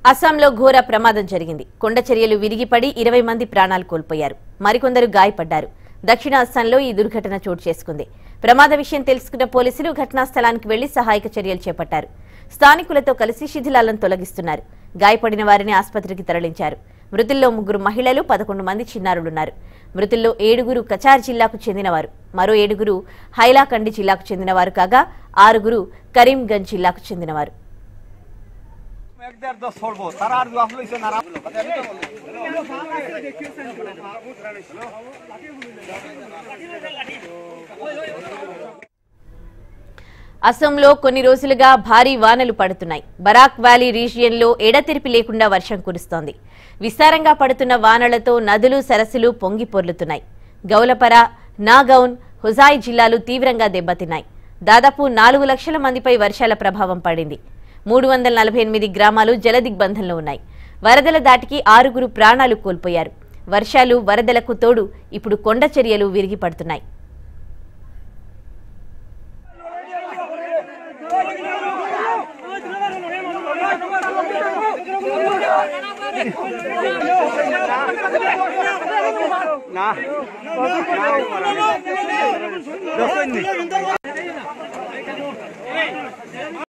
అస్సాంలో ఘోర ప్రమాదం జరిగింది కొండ చర్యలు విరిగిపడి ఇరవై మంది ప్రాణాలు కోల్పోయారు మరికొందరు గాయపడ్డారు దక్షిణ అస్సాంలో ఈ దుర్ఘటన చోటు చేసుకుంది ప్రమాద విషయం తెలుసుకున్న పోలీసులు ఘటనా స్థలానికి వెళ్లి సహాయక చర్యలు చేపట్టారు స్థానికులతో కలిసి శిథిలాలను తొలగిస్తున్నారు గాయపడిన వారిని ఆసుపత్రికి తరలించారు మృతుల్లో ముగ్గురు మహిళలు పదకొండు మంది చిన్నారులున్నారు మృతుల్లో ఏడుగురు కచార్ జిల్లాకు చెందినవారు మరో ఏడుగురు హైలాకండి జిల్లాకు చెందినవారు కాగా ఆరుగురు కరీంగంజ్ జిల్లాకు చెందినవారు একদের দশ সরবো তারা আর আসলে সে নারা అస్సాంలో కొన్ని రోజులుగా భారీ వానలు పడుతున్నాయి బరాక్ వ్యాలీ రీజియన్లో ఎడతెరిపి లేకుండా వర్షం కురుస్తోంది విస్తారంగా పడుతున్న వానలతో నదులు సరస్సులు పొంగి పొర్లుతున్నాయి గౌలపర నాగౌన్ హుజాయ్ జిల్లాలు తీవ్రంగా దెబ్బతిన్నాయి దాదాపు నాలుగు లక్షల మందిపై వర్షాల ప్రభావం పడింది మూడు వందల నలభై ఎనిమిది గ్రామాలు జలదిగ్బంధంలో ఉన్నాయి వరదల దాటికి ఆరుగురు ప్రాణాలు కోల్పోయారు వర్షాలు వరదలకు తోడు ఇప్పుడు కొండ చర్యలు విరిగి పడుతున్నాయి না